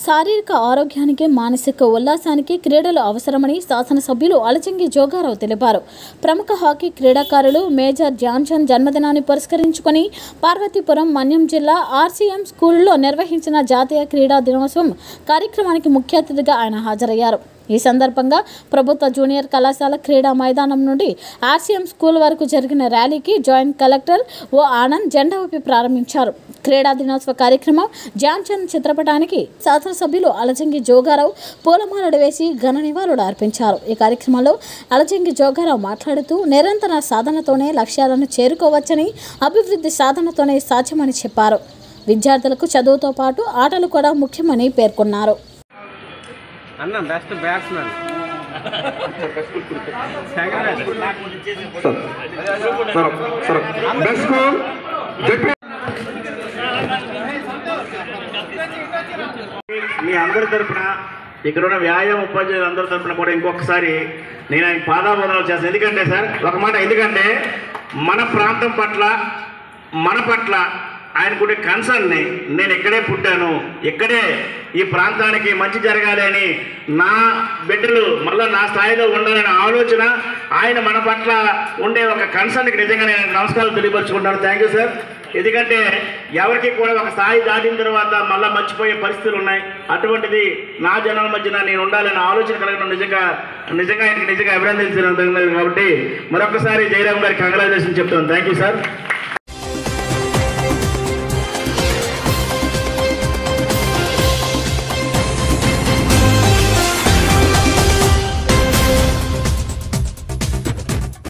శారీరక ఆరోగ్యానికి మానసిక ఉల్లాసానికి క్రీడలు అవసరమని శాసనసభ్యులు అలచంగి జోగారావు తెలిపారు ప్రముఖ హాకీ క్రీడాకారులు మేజర్ ధ్యాన్చంద్ జన్మదినాన్ని పురస్కరించుకొని పార్వతీపురం మన్యం జిల్లా ఆర్సీఎం స్కూల్లో నిర్వహించిన జాతీయ క్రీడా దినోత్సవం కార్యక్రమానికి ముఖ్య అతిథిగా ఆయన హాజరయ్యారు ఈ సందర్భంగా ప్రభుత్వ జూనియర్ కళాశాల క్రీడా మైదానం నుండి ఆర్సీఎం స్కూల్ వరకు జరిగిన ర్యాలీకి జాయింట్ కలెక్టర్ ఓ ఆనంద్ జెండా ఊపి ప్రారంభించారు క్రీడా దినోత్సవ కార్యక్రమం ధ్యాన్చంద్ చిత్రపటానికి శాసనసభ్యులు అలజంగి జోగారావు పూలమాలలు వేసి ఘన నివాళులు అర్పించారు ఈ కార్యక్రమంలో అలజంగి జోగారావు మాట్లాడుతూ నిరంతర సాధనతోనే లక్ష్యాలను చేరుకోవచ్చని అభివృద్ధి సాధనతోనే సాధ్యమని చెప్పారు విద్యార్థులకు చదువుతో పాటు ఆటలు కూడా ముఖ్యమని పేర్కొన్నారు అన్న బెస్ట్ బ్యాట్స్మెన్ సెకండ్ సరే సరే బెస్ట్ స్కూల్ చెప్పి మీ అందరి తరపున ఇక్కడ ఉన్న వ్యాయామ ఉపాధ్యాయులు అందరి తరపున కూడా ఇంకొకసారి నేను ఆయన పాదాబంధనాలు చేస్తాను ఎందుకంటే సార్ ఒక మాట ఎందుకంటే మన ప్రాంతం పట్ల మన పట్ల ఆయనకుండే కన్సర్న్ని నేను ఇక్కడే పుట్టాను ఇక్కడే ఈ ప్రాంతానికి మంచి జరగాలి అని నా బిడ్డలు మళ్ళీ నా స్థాయిలో ఉండాలనే ఆలోచన ఆయన మన పట్ల ఉండే ఒక కన్సర్న్కి నిజంగా నేను నమస్కారాలు తెలియపరుచుకుంటాను థ్యాంక్ యూ సార్ ఎందుకంటే ఎవరికి కూడా ఒక స్థాయి దాటిన తర్వాత మళ్ళీ మర్చిపోయే పరిస్థితులు ఉన్నాయి అటువంటిది నా జనాల మధ్యన నేను ఉండాలనే ఆలోచన కలగడం నిజంగా నిజంగా ఆయనకి నిజంగా అభినందించడం కాబట్టి మరొకసారి జయరామ్ గారికి కంగ్రాచులేషన్ చెప్తాను థ్యాంక్ యూ సార్